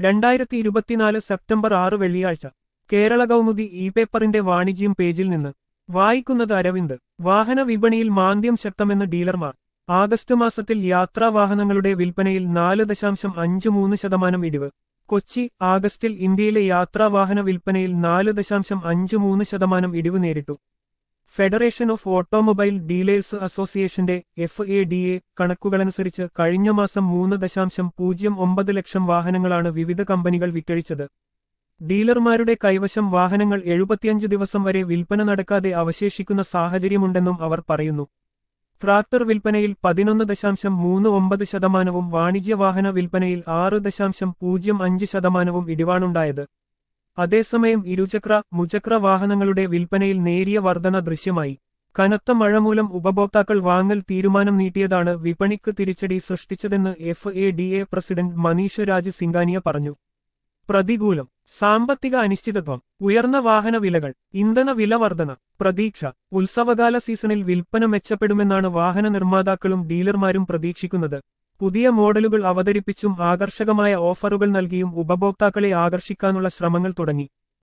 രണ്ടായിരത്തി ഇരുപത്തിനാല് സെപ്റ്റംബർ ആറ് വെള്ളിയാഴ്ച കേരള കൗമുദി ഇ പേപ്പറിന്റെ വാണിജ്യം പേജിൽ നിന്ന് വായിക്കുന്നത് അരവിന്ദ് വാഹന വിപണിയിൽ മാന്ദ്യം ശക്തമെന്ന് ഡീലർമാർ ആഗസ്റ്റ് മാസത്തിൽ യാത്രാവാഹനങ്ങളുടെ വിൽപ്പനയിൽ നാല് ദശാംശം അഞ്ച് മൂന്ന് ശതമാനം ഇടിവ് കൊച്ചി ആഗസ്റ്റിൽ ഇന്ത്യയിലെ യാത്രാവാഹന വിൽപ്പനയിൽ നാല് ദശാംശം അഞ്ച് മൂന്ന് ശതമാനം ഇടിവ് നേരിട്ടു ഫെഡറേഷൻ ഓഫ് ഓട്ടോമൊബൈൽ ഡീലേഴ്സ് അസോസിയേഷന്റെ എഫ് എ ഡി എ കണക്കുകളനുസരിച്ച് കഴിഞ്ഞ മാസം മൂന്ന് ദശാംശം പൂജ്യം ഒമ്പത് ലക്ഷം വാഹനങ്ങളാണ് വിവിധ കമ്പനികൾ വിറ്റഴിച്ചത് ഡീലർമാരുടെ കൈവശം വാഹനങ്ങൾ എഴുപത്തിയഞ്ച് ദിവസം വരെ വിൽപ്പന നടക്കാതെ അവശേഷിക്കുന്ന സാഹചര്യമുണ്ടെന്നും അവർ പറയുന്നു ട്രാക്ടർ വിൽപ്പനയിൽ പതിനൊന്ന് ദശാംശം മൂന്ന് ഒമ്പത് ശതമാനവും വാണിജ്യ വാഹന വിൽപ്പനയിൽ ആറ് ദശാംശം പൂജ്യം അഞ്ച് ശതമാനവും ഇടിവാണുണ്ടായത് അതേസമയം ഇരുചക്ര മുചക്ര വാഹനങ്ങളുടെ വിൽപ്പനയിൽ നേരിയ വർധന ദൃശ്യമായി കനത്ത മഴ മൂലം ഉപഭോക്താക്കൾ വാങ്ങൽ തീരുമാനം നീട്ടിയതാണ് വിപണിക്ക് തിരിച്ചടി സൃഷ്ടിച്ചതെന്ന് F A D A president Manish Raj Singhania പറഞ്ഞു പ്രതികൂലം സാമ്പത്തിക അനിശ്ചിതത്വം ഉയർന്ന വാഹന വിലകൾ ഇന്ധന വില വർധന പ്രതീക്ഷ ഉത്സവകാല സീസണിൽ വിൽപ്പന മെച്ചപ്പെടുമെന്നാണ് വാഹന നിർമ്മാതാക്കളും ഡീലർമാരും പ്രതീക്ഷിക്കുന്നത് പുതിയ മോഡലുകൾ അവതരിപ്പിച്ചും ആകർഷകമായ ഓഫറുകൾ നൽകിയും ഉപഭോക്താക്കളെ ആകർഷിക്കാനുള്ള ശ്രമങ്ങൾ തുടങ്ങി